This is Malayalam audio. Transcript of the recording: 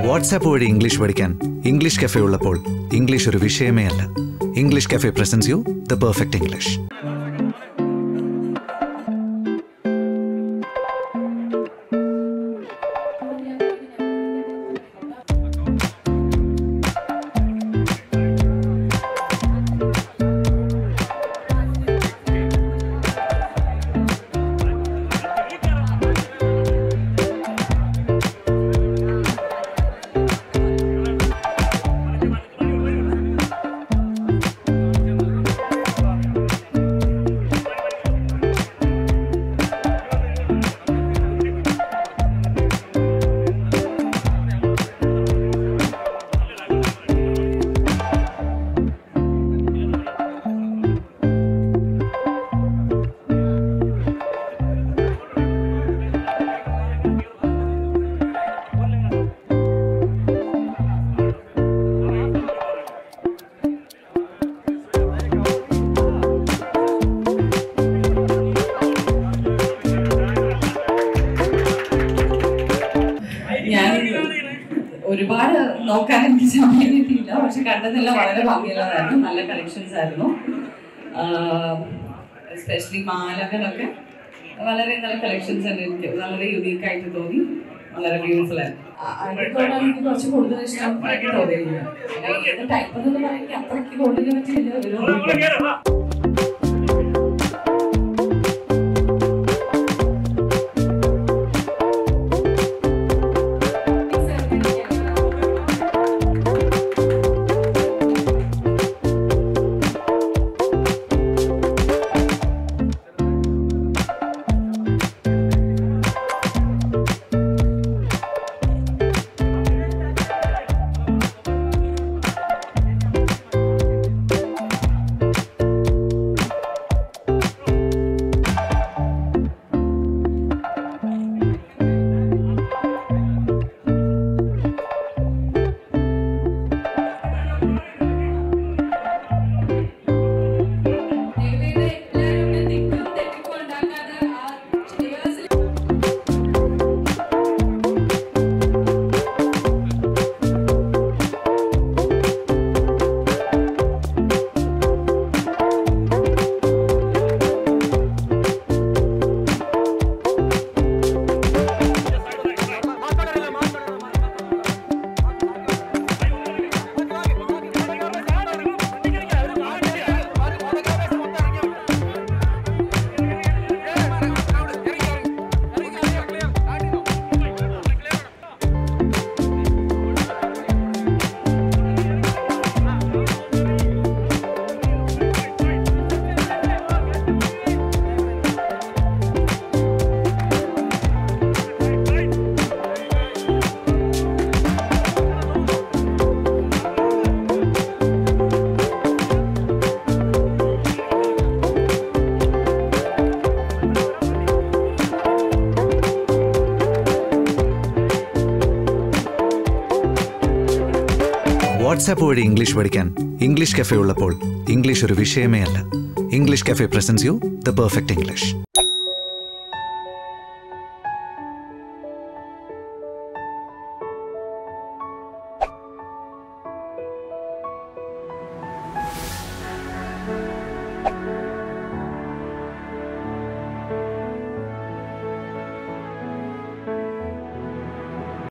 വാട്സാപ്പ് വഴി ഇംഗ്ലീഷ് പഠിക്കാൻ ഇംഗ്ലീഷ് കഫേ ഉള്ളപ്പോൾ ഇംഗ്ലീഷ് ഒരു വിഷയമേ അല്ല English cafe presents you the perfect English ഞാൻ ഒരുപാട് നോക്കാൻ എനിക്ക് സമയം കിട്ടിയില്ല പക്ഷെ കണ്ടതെല്ലാം വളരെ ഭംഗിയുള്ളതായിരുന്നു നല്ല കളക്ഷൻസ് ആയിരുന്നു എസ്പെഷ്യലി മാലകളൊക്കെ വളരെ നല്ല കളക്ഷൻസ് തന്നെ എനിക്ക് വളരെ യുണീക്ക് ആയിട്ട് തോന്നി വളരെ ബ്യൂട്ടിഫുൾ ആയിരുന്നു അതിനോടാണ് എനിക്ക് കുറച്ച് കൂടുതൽ ഇഷ്ടം ആയിട്ട് തോന്നിയിരുന്നു ഏത് ടൈപ്പ് എന്ന് പറയുന്നത് അത്രയ്ക്ക് കൊണ്ടിന് പറ്റില്ല ഒരു വാട്സാപ്പ് വഴി ഇംഗ്ലീഷ് പഠിക്കാൻ ഇംഗ്ലീഷ് കഫേ ഉള്ളപ്പോൾ ഇംഗ്ലീഷ് ഒരു വിഷയമേ അല്ല English cafe presents you the perfect English